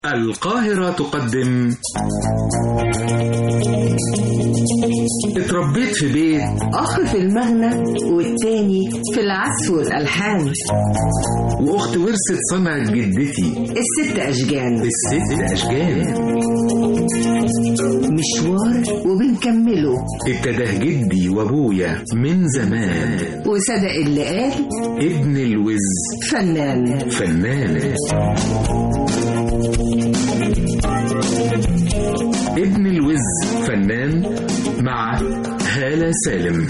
القاهرة تقدم اتربيت في بيت أخ في المغنى والتاني في العزف والألحان وأخت ورثت صنعة جدتي الست أشجان الست أشجان مشوار وبنكمله ابتداه جدي وأبويا من زمان وصدق اللي قال ابن الوز فنان فنان ابن الوز فنان مع هالة سالم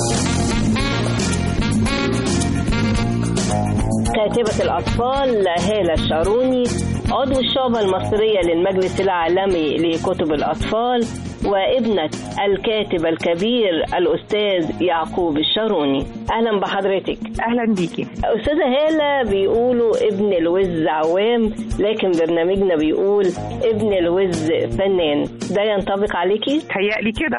كاتبة الأطفال هالة الشاروني عضو الشعبة المصرية للمجلس العالمي لكتب الأطفال وابنة الكاتب الكبير الأستاذ يعقوب الشاروني أهلا بحضرتك اهلا بيكي أستاذة هالة بيقولوا ابن الوز عوام لكن برنامجنا بيقول ابن الوز فنان ده ينطبق عليكي؟ تهيألي كده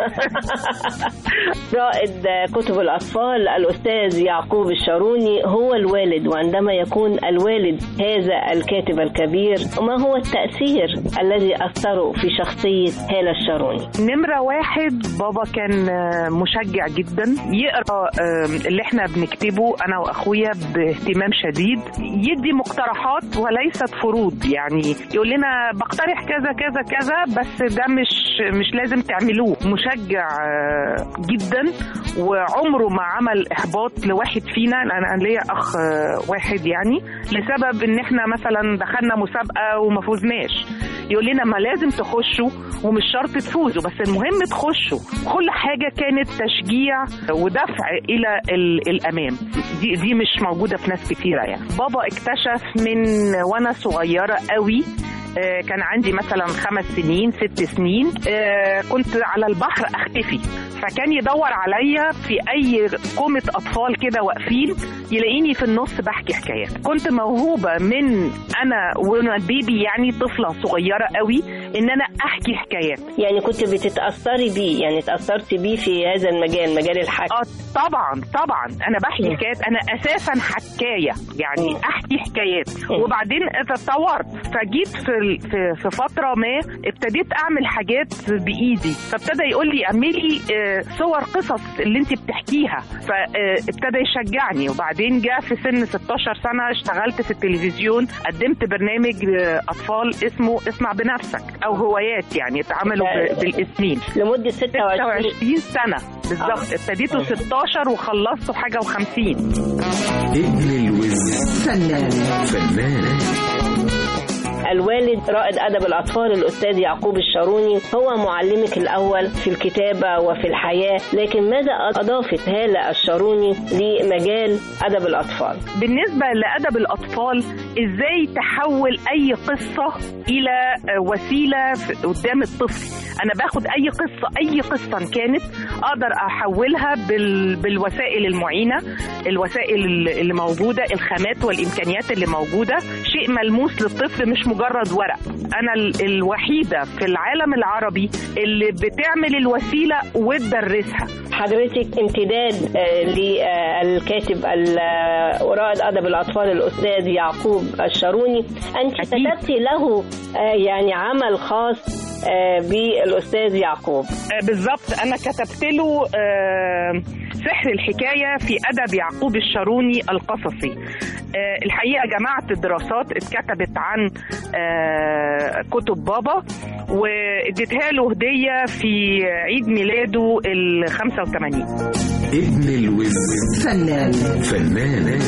رائد كتب الأطفال الأستاذ يعقوب الشاروني هو الوالد وعندما يكون الوالد هذا الكاتب الكبير ما هو التأثير الذي أثره في شخصية هالة الشاروني نمرة واحد بابا كان آه، مشجع جدا يقرا آه، اللي احنا بنكتبه انا واخويا باهتمام شديد يدي مقترحات وليست فروض يعني يقول لنا بقترح كذا كذا كذا بس ده مش مش لازم تعملوه مشجع آه، جدا وعمره ما عمل احباط لواحد فينا انا أنا ليا اخ آه، واحد يعني لسبب ان احنا مثلا دخلنا مسابقه وما فوزناش يقول لنا ما لازم تخشوا ومش شرط تفوزوا بس المهم تخشوا كل حاجة كانت تشجيع ودفع إلى ال- الأمام دي, دي مش موجودة في ناس كتيرة يعني بابا اكتشف من وأنا صغيرة قوي آه، كان عندي مثلا خمس سنين ست سنين آه، كنت على البحر اختفي فكان يدور عليا في اي كومة اطفال كده واقفين يلاقيني في النص بحكي حكايات كنت موهوبة من انا وانا بيبي يعني طفلة صغيرة قوي ان انا احكي حكايات يعني كنت بتتأثري بيه يعني تأثرت بيه في هذا المجال مجال الحكي اه طبعا طبعا انا بحكي حكايات انا اساسا حكايه يعني احكي حكايات مم. وبعدين تطورت فجيت في ال- في في فتره ما ابتديت اعمل حاجات بايدي فابتدى يقول لي اعملي آه، صور قصص اللي انت بتحكيها فابتدى يشجعني وبعدين جاء في سن 16 سنه اشتغلت في التلفزيون قدمت برنامج آه، اطفال اسمه اسمع بنفسك او هوايات يعني اتعملوا ب- بالاسمين لمدة 26 26 سنة بالظبط ابتديته 16 وخلصته حاجة و50 ابن الوز فنان فنان الوالد رائد أدب الأطفال الأستاذ يعقوب الشاروني هو معلمك الأول في الكتابة وفي الحياة لكن ماذا أضافت هالة الشاروني لمجال أدب الأطفال؟ بالنسبة لأدب الأطفال إزاي تحول أي قصة إلى وسيلة في- قدام الطفل أنا باخد أي قصة أي قصة إن كانت أقدر أحولها بال... بالوسائل المعينة الوسائل اللي موجودة الخامات والإمكانيات اللي موجودة شيء ملموس للطفل مش مجرد ورق أنا ال- الوحيدة في العالم العربي اللي بتعمل الوسيلة وتدرسها حضرتك امتداد آه، للكاتب ال- آه، ورائد أدب الأطفال الأستاذ يعقوب الشاروني أنت أكيد. كتبت له آه، يعني عمل خاص آه، بالأستاذ يعقوب آه، بالظبط انا كتبت له آه، سحر الحكايه في ادب يعقوب الشاروني القصصي آه، الحقيقه جمعت دراسات اتكتبت عن آه، كتب بابا واديتها له هديه في عيد ميلاده ال 85 ابن الوز فنان فنان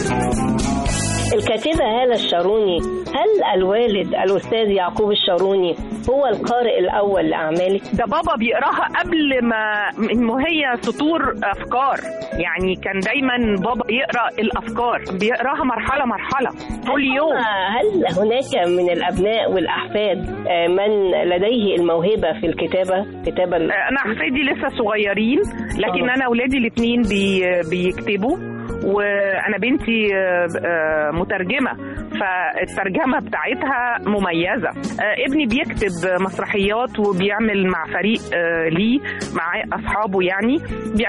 الكاتبة هالة الشاروني هل الوالد الأستاذ يعقوب الشاروني هو القارئ الأول لأعمالك؟ ده بابا بيقراها قبل ما ما هي سطور افكار يعني كان دايما بابا يقرا الافكار بيقراها مرحله مرحله كل يوم هل هناك من الأبناء والأحفاد آه، من لديه الموهبة في الكتابة كتابة ال- انا احفادي لسه صغيرين لكن آه. انا اولادي الاثنين بي بيكتبوا وانا بنتي آه، آه، مترجمه فالترجمه بتاعتها مميزه آه، ابني بيكتب مسرحيات وبيعمل مع فريق آه، ليه مع اصحابه يعني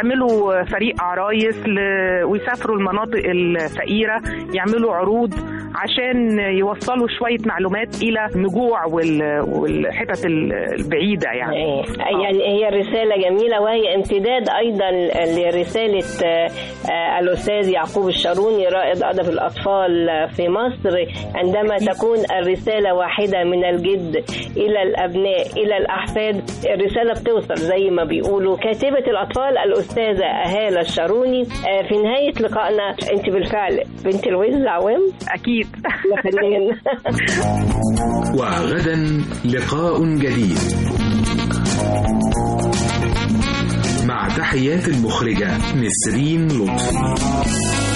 بيعملوا فريق عرايس ل... ويسافروا المناطق الفقيره يعملوا عروض عشان يوصلوا شويه معلومات الى نجوع وال- والحتت ال- البعيده يعني إيه. يعني هي رسالة جميلة وهي امتداد أيضا لرسالة آه، آه، الأستاذ يعقوب الشاروني رائد أدب الأطفال في مصر عندما تكون الرسالة واحدة من الجد إلى الأبناء إلى الأحفاد الرسالة بتوصل زي ما بيقولوا كاتبة الأطفال الأستاذة أهالة الشاروني آه، في نهاية لقائنا أنت بالفعل بنت الوز عوام اكيد يا فنان وغدا لقاء جديد مع تحيات المخرجة نسرين لطفي